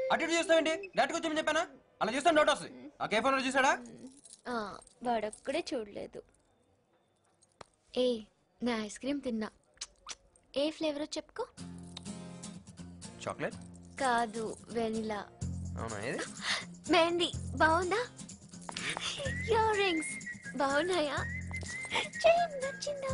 అటు ఇటు చూస్తావేంటి డైరెక్ట్ కూర్చోమని చెప్పానా అలా చూస్తాను డౌట్ వస్తుంది ఆ కే ఫోన్ చూసాడా ఆ, వాడొక్కడే చూడలేదు ఏ నా ఐస్ క్రీమ్ తిన్నా ఏ ఫ్లేవర్ చెప్పుకో చాక్లెట్ కాదు వెనిలా అవునా ఏది మెహందీ బాగుందా ఇయర్ రింగ్స్ బాగున్నాయా చైన్ నచ్చిందా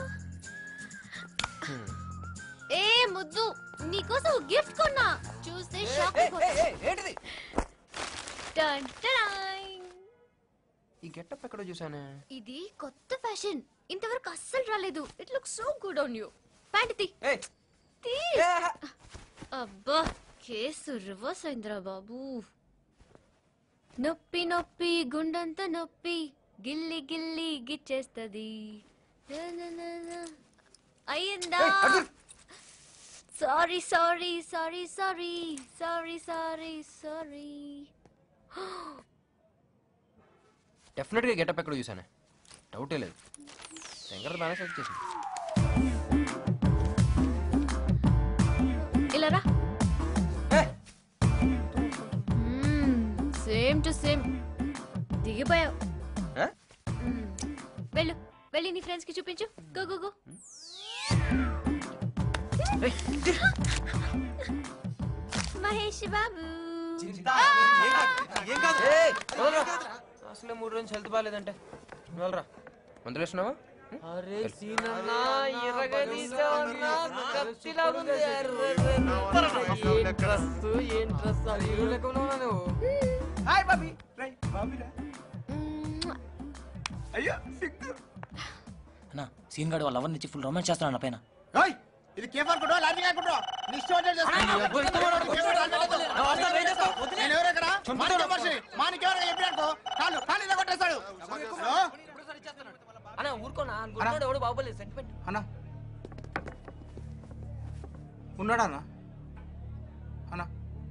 ఏ ముద్దు నీకోసం గిఫ్ట్ కొన్నా చూస్తే షాక్ ఏయ్, ఏయ్, ఏయ్, ఏంటిది టన్ టడాయ్. ఈ గెటప్ ఎక్కడో చూసానే ఇది కొత్త ఫ్యాషన్ ఇంతవరకు అస్సలు రాలేదు it look so good on you pant తీ ఏయ్ తీ ఏ, అబ్బా కేసు రివర్స్ అయిందిరా బాబు నొప్పి నొప్పి గుండంతా నొప్పి గిల్లి గిల్లి గిచ్చేస్తది నా, నా, నా, నా. అయ్యిందా ఏయ్, అటు. Sorry sorry sorry sorry sorry sorry sorry definite గా గెటప్ ఎక్కడో చూసానే డౌటే లేదు శంకర్ బాగా సెలెక్ట్ చేసింది ఇలా రా ఏయ్, సేమ్ టు సేమ్ దిగిపోయావు ఏ? మ్మ్. వెళ్ళు వెళ్ళి నీ ఫ్రెండ్స్ కి చూపించు గో గో గో ఏయ్, ఛీ. మహేష్ బాబు ఏయ్, వదలరా. అసలే మూడు రోజులు హెల్త్ బాగాలేదంటే వెళ్ళరా మందులు వేసినావా అరే సీనన్నా ఎర్రగా తీసావన్నా కత్తిలా ఉంది ఏం డ్రెస్ ఏం డ్రెస్ హీరో లెక్క ఉన్నావు నువ్వు హాయ్ బాబీ రై బాబీ రా మ్మ్. అయ్యో సిగ్గు అన్న సీన్ గాడు వాళ్ళ అవన్నీ ఫుల్ రొమాన్స్ చేస్తాను అన్న పైన ఓయ్ ఇది కేఫ్ అనుకుంటా లాంటి అనుకుంటా నీ ఇష్టం వచ్చేది చేసుకో. నేను ఎవరు ఇక్కడ మాణిక్య మనిషి మాణిక్య ఎవరు చెప్పి అనుకో కాళ్ళు కాళ్ళు ఇలా కొట్టేస్తాడు హలో? అన్న ఊరుకోనా అనుకుంటున్నాడు ఎవడు బాగోలేదు సెంటిమెంట్ అన్నా ఉన్నాడా అన్న అన్నా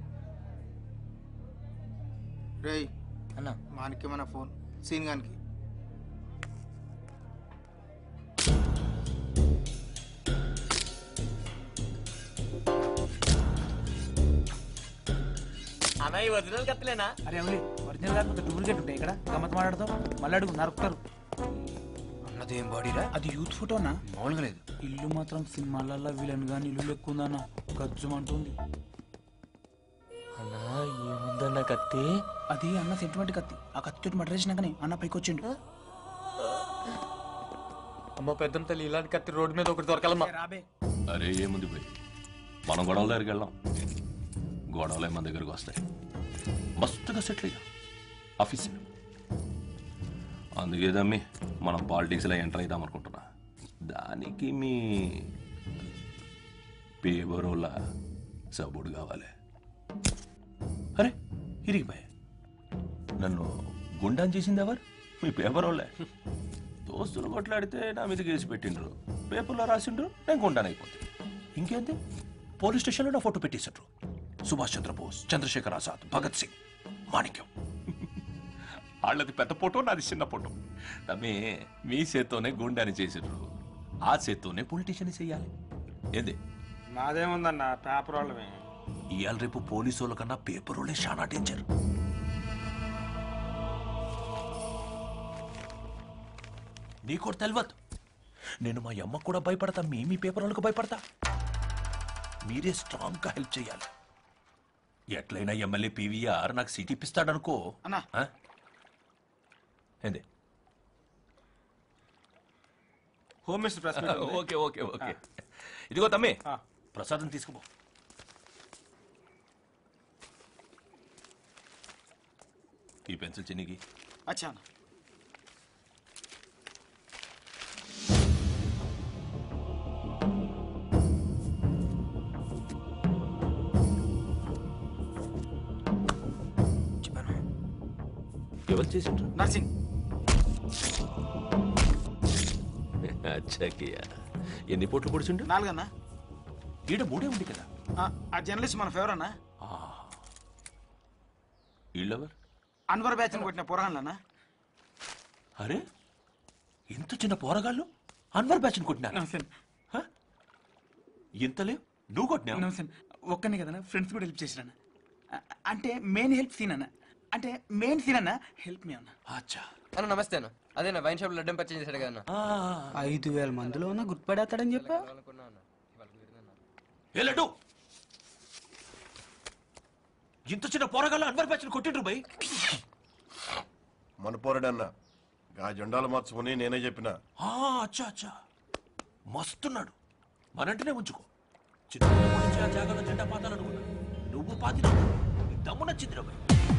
రేయ్ అన్న మాణిక్యమైన ఫోన్ సీన్ గానికి అన్న ఈ ఒరిజినల్ కత్తలేనా అరే అవులి ఒరిజినల్ కాకపోతే డూప్లికేట్ ఉంటాయి ఇక్కడ గమ్మత్ మాట్లాడతావు మళ్ళీ అడుగు నరుకుతారు అన్నది ఏం బాడీరా అది యూత్ ఫోటోనా మామూలుగా లేదు ఇల్లు మాత్రం సినిమాలలో విలన్ గాని ఇల్లు ఎక్కువ ఉందన్న గజ్జుమంటుంది అన్న ఏముందన్న కత్తి అది అన్న సెంటిమెంట్ కత్తి ఆ కత్తి మర్డర్ చేసినాకనే అన్న పైకి వచ్చిండు అమ్మ పెద్దం తల్లి ఇలాంటి కత్తి రోడ్డు మీద ఒకటి దొరకాలమ్మా రాబే అరే ఏముంది పోయి మనం గొడవల దగ్గరికి వెళ్దాం గొడవలే మన దగ్గరికి వస్తాయి మస్తుగా సెటిల్ అయ్యాం ఆఫీస్ అందుకే దమ్మి మనం పాలిటిక్స్లో ఎంటర్ అవుదాం అనుకుంటున్నా దానికి మీ పేబరోల సపోర్ట్ కావాలి అరే ఇరిగిపోయా నన్ను గుండాన్ చేసింది ఎవరు మీ పేపర్ వాళ్ళే దోస్తులు కొట్లాడితే నా మీద కేసు పెట్టిండ్రు పేపర్లో రాసిండ్రు నేను గుండాన్ అయిపోతే ఇంకేంది పోలీస్ స్టేషన్లో నా ఫోటో పెట్టేసిండ్రు సుభాష్ చంద్రబోస్ చంద్రశేఖర్ ఆజాద్ భగత్ సింగ్ మాణిక్యం వాళ్ళది పెద్ద ఫోటో నాది చిన్న ఫోటో తమ్మి మీ చేత్తోనే గుండాని చేసిండ్రు ఆ చేత్తోనే పొలిటీషియన్ చెయ్యాలి ఏంది మాదేముందన్న పేపర్ వాళ్ళమే ఇవాళ రేపు పోలీసు వాళ్ళ కన్నా పేపర్ వాళ్ళే చాలా డేంజర్ నీకు తెలియదు నేను మా అమ్మకు కూడా భయపడతా మీ మీ పేపర్ వాళ్ళకు భయపడతా మీరే స్ట్రాంగ్గా హెల్ప్ చేయాలి ఎట్లయినా ఎమ్మెల్యే పీవీఆర్ నాకు సీట్ ఇప్పిస్తాడనుకో అన్నా. ఆ? ఏంది home minister press okay okay okay ఇదిగో తమ్మి ప్రసాదం తీసుకుపో ఈ పెన్సిల్ చిన్నికి అచ్చా అన్న చెప్పాను ఎవరు చేసిండ్రు నర్సింగ్ అచ్చాకియా ఎన్ని పోట్లు పొడిచిండు నాలుగన్నా ఈడ మూడే ఉంది కదా ఆ, ఆ జర్నలిస్ట్ మన ఫేవర్ అన్నా ఈళ్ళెవరు అన్వర్ బ్యాచ్ కొట్టిన పురాణలన్నా అరే ఇంత చిన్న పోరగాళ్ళు అన్వర్ బ్యాచ్ కొట్టినారు నమస్తే ఇంతలే నువ్వు కొట్టినావు నమస్తే ఒక్కనే కదా ఫ్రెండ్స్ కూడా హెల్ప్ చేసిరాను అంటే మెయిన్ హెల్ప్ సీన్ అన్న అంటే మెయిన్ సీన్ అన్న హెల్ప్ మీ అన్న అచ్చా అన్న నమస్తే అన్న అదే నా వైన్ షాప్ లడ్డం పర్చేజ్ చేశాడు కదా అన్న ఆ, ఐదు వేల మందిలో ఉన్న గుర్తుపడేస్తాడని చెప్పా అనుకున్నా అన్న ఇవాళ కుదిరిందన్న. ఏ లడ్డు ఇంత చిన్న పోరగాళ్ళు అన్వర్ బ్యాచ్ కొట్టిండ్రు బై మన పోరడన్న ఆ జెండాలు మార్చుకుని నేనే చెప్పిన ఆ, అచ్చా అచ్చా మస్తున్నాడు మనంటనే ఉంచుకో చిన్నప్పటి నుంచి ఆ జాగాలో జెండా పాతాలనుకున్నా నువ్వు పాతినావు నీ దమ్ము నచ్చింది రా బై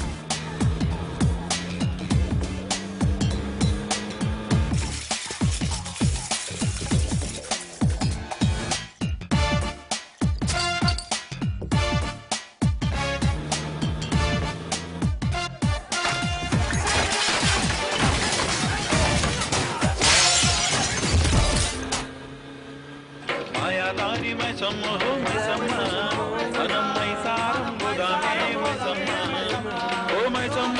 మాయాదారి మై సమ్మహో మై సమ్మ అనం మై సారం గుదామే మై సమ్మ ఓ మై సమ్మ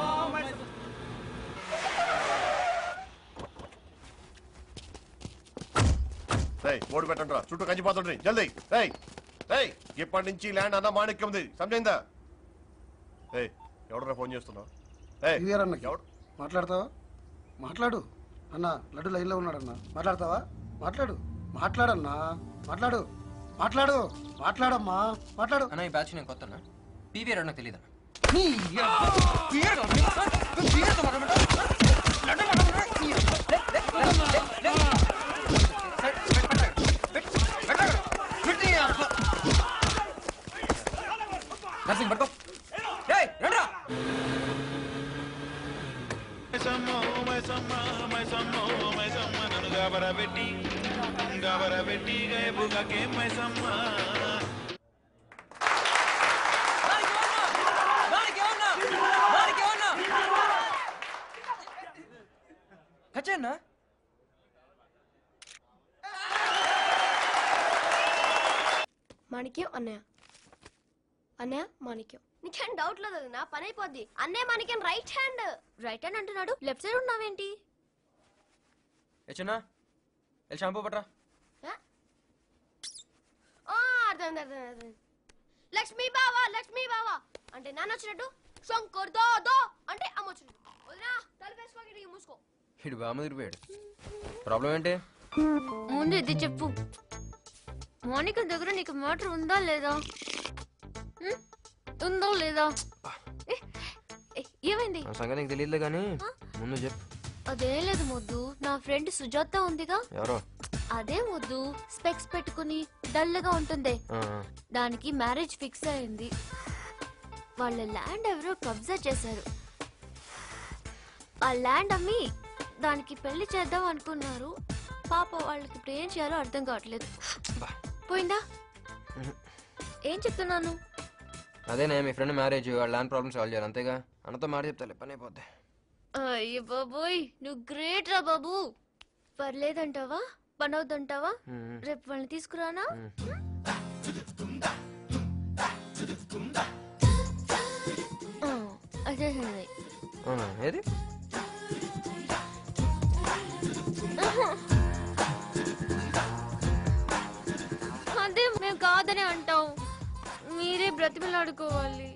రేయ్ ఓడి పెట్టండి చుట్టూ కంచిపోతుండ్రి జల్దీ రేయ్ రేయ్ ఇప్పటి నుంచి ల్యాండ్ అన్న మాణిక్యం ఉంది సమజైందా రేయ్ ఎవడరా ఫోన్ చేస్తున్నావు రేయ్ క్లియర్ అన్న ఎవడు మాట్లాడతావా మాట్లాడు అన్న లడ్డు లైన్లో ఉన్నాడన్న మాట్లాడతావా మాట్లాడు మాట్లాడన్నా మాట్లాడు మాట్లాడు మాట్లాడమ్మా మాట్లాడు అన్న ఈ బ్యాచ్ నేను కొత్త పీవీఆర్ నాకు తెలియదు నర్సింగ్ పట్టుకో రేయ్ రండ్రా మై సమ్మ మై సమ్మ మై సమ్మ మై సమ్మ నన్ను గాబరబెట్టి గాబరబెట్టి గైబుగకే మై సమ్మ ఖచ్చితంగా మాణిక్యం అన్నయ్య అన్నయ్య మాణిక్యం నీకేం డౌట్ లేదు నా పని అయిపోద్ది అన్నయ్య Manikyam right hand right hand అంటున్నాడు లెఫ్ట్ సైడ్ ఉన్నావేంటి ఏ చిన్న వెళ్ళి షాంపూ పట్రా ఆ? ఆ, అర్థమైంది అర్థమైంది అర్థమైంది లక్ష్మీ బావా లక్ష్మీ బావా అంటే నాన్న వచ్చినట్టు శంకర్ దో దో అంటే అమ్మ వచ్చినట్టు వదినా తలపేసుకోకి మూసుకో ఇడు బాగా ముదిరిపోయాడు ప్రాబ్లం ఏంటి ముందు ఇది చెప్పు మోనిక దగ్గర నీకు మ్యాటర్ ఉందా లేదా ఉం? ఉందా లేదా ఏ, ఏ, ఏమైంది నా సంగతి నీకు తెలియదులే కానీ ముందు చెప్పు అదేం లేదు మొద్దు నా ఫ్రెండ్ సుజాత ఉందిగా ఎవరో అదే మొద్దు స్పెక్స్ పెట్టుకుని డల్గా ఉంటుంది ఆ, దానికి మ్యారేజ్ ఫిక్స్ అయింది వాళ్ళ ల్యాండ్ ఎవరో కబ్జా చేశారు ఆ ల్యాండ్ అమ్మి దానికి పెళ్లి చేద్దాం అనుకున్నారు పాప వాళ్ళకి ఇప్పుడు ఏం చేయాలో అర్థం కావట్లేదు బా. పోయిందా ఏం చెప్తున్నాను అదేనే మీ ఫ్రెండ్ మ్యారేజ్ వాళ్ళ ల్యాండ్ ప్రాబ్లమ్ సాల్వ్ చేయాలి అంతేగా అన్నతో మాట చెప్తాలే పని అయిపోద్ది అయ్యో బాబోయ్ నువ్వు గ్రేట్ రా బాబు పర్లేదంటావా పని అవుతుంటావా మ్మ్. రేపు వాళ్ళని తీసుకురానా ఆ, అదే అదే. అవునా ఏది అదే మేము కాదని అంటాం మీరే బ్రతిమలాడుకోవాలి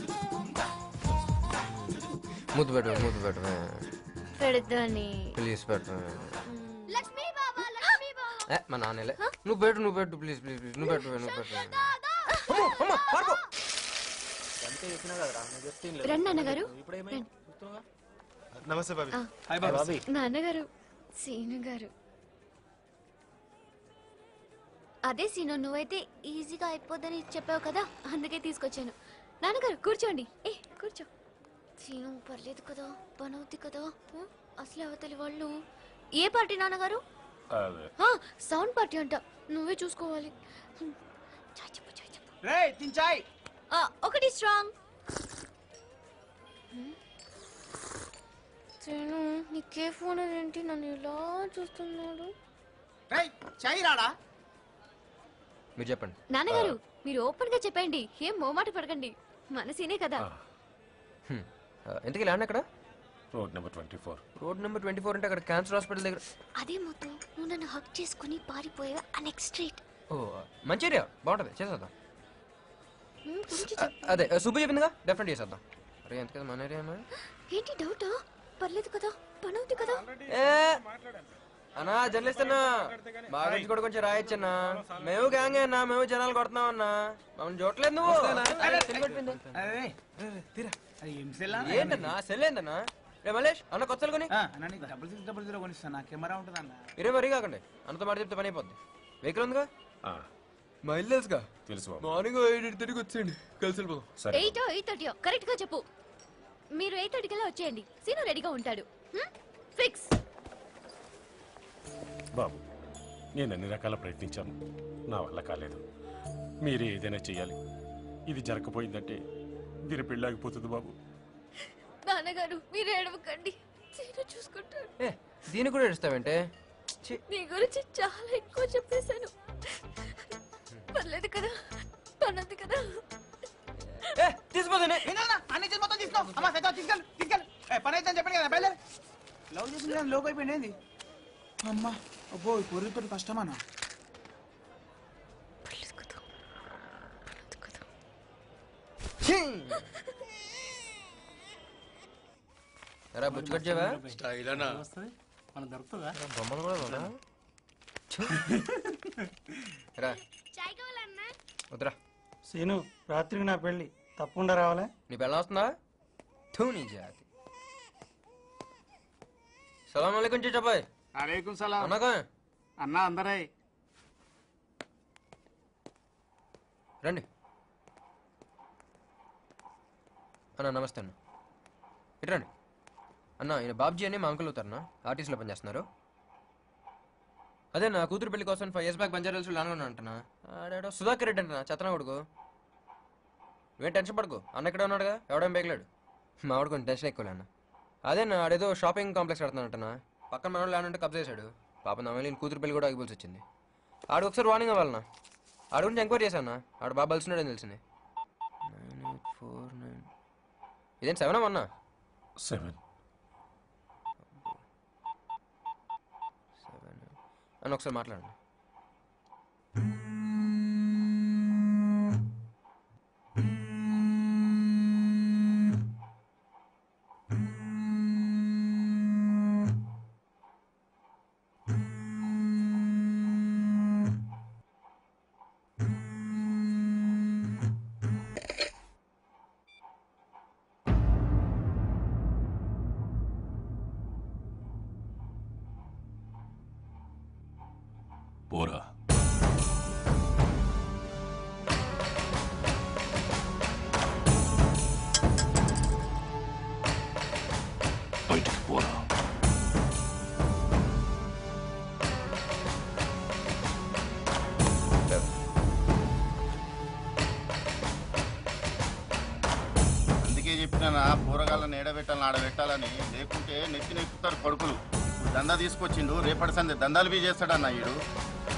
ముద్దు పెట్టు ముద్దు పెట్టు పెడతాని ప్లీజ్ పెట్టు లక్ష్మీ బాబా లక్ష్మీ బాబా ఏ, మా నాన్నలే నువ్వు పెట్టు నువ్వు పెట్టు ప్లీజ్ ప్లీజ్ ప్లీజ్ నువ్వు పెట్టు నువ్వు పెట్టు అమ్మో, అమ్మో, పారిపో. రండి అన్నగారు నమస్తే బాబీ ఆ. హాయ్ బాబీ నాన్నగారు సీను గారు అదే సీను నువ్వైతే ఈజీగా అయిపోద్దని చెప్పావు కదా అందుకే తీసుకొచ్చాను నాన్నగారు కూర్చోండి ఏ కూర్చో సీను పర్లేదు కదా పని అవుద్ది కదా ఆ, అసలు అవతలి వాళ్ళు ఏ పార్టీ నాన్నగారు ఆ, సౌండ్ పార్టీ అంట నువ్వే చూసుకోవాలి హ్మ్. చాయ్ చెప్పు చాయ్ చెప్పు రే తించాయ్ ఆ, ఒకటి స్ట్రాంగ్ సీను నీకే ఫోన్ ఏంటి నన్ను ఇలా చూస్తున్నాడు రేయ్ చాయ్ రాడా మీరు చెప్పండి నాన్నగారు మీరు ఓపెన్ గా చెప్పండి ఏం మోమాట పడకండి మన సీనే కదా హ్మ్. ఆ, ఇంతకీ ల్యాండ్ ఎక్కడ road number twenty four road number twenty four అంటే అక్కడ క్యాన్సర్ హాస్పిటల్ దగ్గర అదే మొత్తం నువ్వు నన్ను హక్ చేసుకుని పారిపోయావా ఆ నెక్స్ట్ స్ట్రీట్ ఓ మంచి ఏరియా బాగుంటుంది చేసేద్దాం ఉమ్, గురించి అ- అదే సుబ్బు చెప్పిందిగా డెఫినెట్ చేసేద్దాం అరే ఎంత కదా మన ఏరియా మరి? ఏంటి డౌటా పర్లేదు కదా పని అవుతుంది కదా ఏ అన్నా జర్నలిస్ట్ అన్నా మా గురించి కూడా కొంచెం రాయొచ్చన్నా మేము గ్యాంగ్ అన్నా మేము జనాలు కొడుతున్నాం అన్నా మమ్మల్ని చూడలేదు నువ్వు అరే, సెల్ కొట్టింది. ఏం సెల్లా ఏంటన్నా సెల్ ఏంటన్నా రే మలేష్ అన్న కొత్తలు కొని డబుల్ సిక్స్ డబుల్ జీరో కొనిస్తాను కెమెరా ఉంటుంది అన్న ఇరే మరీ కాకండి అన్నతో మాట చెప్తే పని అయిపోద్ది వెహికల్ ఉందిగా మా ఇల్లు తెలుసుగా తెలుసు బాబు మార్నింగ్ ఎయిట్ థర్టీకి వచ్చేయండి కలిసి వెళ్ళిపోదాం సరే ఎయిట్ ఎయిట్ థర్టీ కరెక్ట్ గా చెప్పు మీరు ఎయిట్ థర్టీకల్లా వచ్చేయండి సీను రెడీగా ఉంటాడు ఫిక్స్ బాబు నేను అన్ని రకాల ప్రయత్నించాను నా వల్ల కాలేదు మీరే ఏదైనా చెయ్యాలి ఇది జరగకపోయిందంటే దీని పెళ్ళాగిపోతుంది బాబు నాన్నగారు మీరు ఏడవకండి సీను చూసుకుంటాడు ఏ దీనికి కూడా ఏడుస్తావేంటే ఛీ, నీ గురించి చాలా ఎక్కువ చెప్పేశాను పర్లేదు కదా పనుంది కదా ఏ తీసిపోతానే అన్ని చేసి మొత్తం తీసుకో అమ్మా సైతం తీసుకెళ్ళి తీసుకెళ్ళి ఏ, పని అయితే చెప్పండి కదా బయలుదేరి లవ్ చేసింది కానీ లోపు అయిపోయింది ఏంది అమ్మా అబ్బో ఈ పొరితో కష్టమానా పర్లేదు కదా పనుంది కదా ఎరా బుచ్చు కట్ చేయవా స్టైల్ అన్నా మనం దొరుకుతుందా బొమ్మలు కూడా బాగా రా చాయ్ కావాలన్నా వద్దురా సీను రాత్రికి నా పెళ్ళి తప్పకుండా రావాలా నీ పెళ్ళం వస్తుందా థూ నీ జాతి సలాం అలైకుం చెప్పాయ్ అలేకుం సలాం అన్నాకా అన్నా అందరై రండి అన్న నమస్తే అన్న ఇటు రండి అన్న ఈయన బాబ్జీ అని మా అంకుల్ అవుతారన్న ఆర్టీసీలో పనిచేస్తున్నారు అదే నా కూతురు పెళ్లి కోసం five years back Banjara hills లానుకున్నా అంటనా ఆడాడో సుధాకర్ రెడ్డి అంటనా చెత్తన కొడుకు నువ్వేం టెన్షన్ పడుకో అన్న ఇక్కడ ఉన్నాడుగా ఎవడేం బేగలేడు మా వాడు కొంచెం టెన్షన్ ఎక్కువ అన్న అదే నా ఆడేదో షాపింగ్ కాంప్లెక్స్ కడుతున్నానంటనా పక్కన మనోడు ల్యాండ్ ఉంటే కబ్జా చేశాడు పాప నా మళ్ళీ కూతురు పెళ్లి కూడా ఆగిపోల్సి వచ్చింది ఆడు ఒకసారి వార్నింగ్ అవ్వాలన్నా ఆడ గురించి ఎంక్వైరీ చేశాను ఆడు బాగా బలిసినాడని తెలిసింది నైన్ ఎయిట్ ఫోర్ నైన్ ఇదేం సెవెన్ అన్నా సెవెన్ సెవెన్ అని ఒకసారి మాట్లాడండి పోరా బయటికి పోరా అందుకే చెప్పినా పూరగాళ్ళని ఏడబెట్టాలని ఆడబెట్టాలని లేకుంటే నెత్తి నెక్కుతారు కొడుకులు ఇప్పుడు దందా తీసుకొచ్చిండు రేపటి సంది దందాలు బీ చేస్తాడన్న ఈడు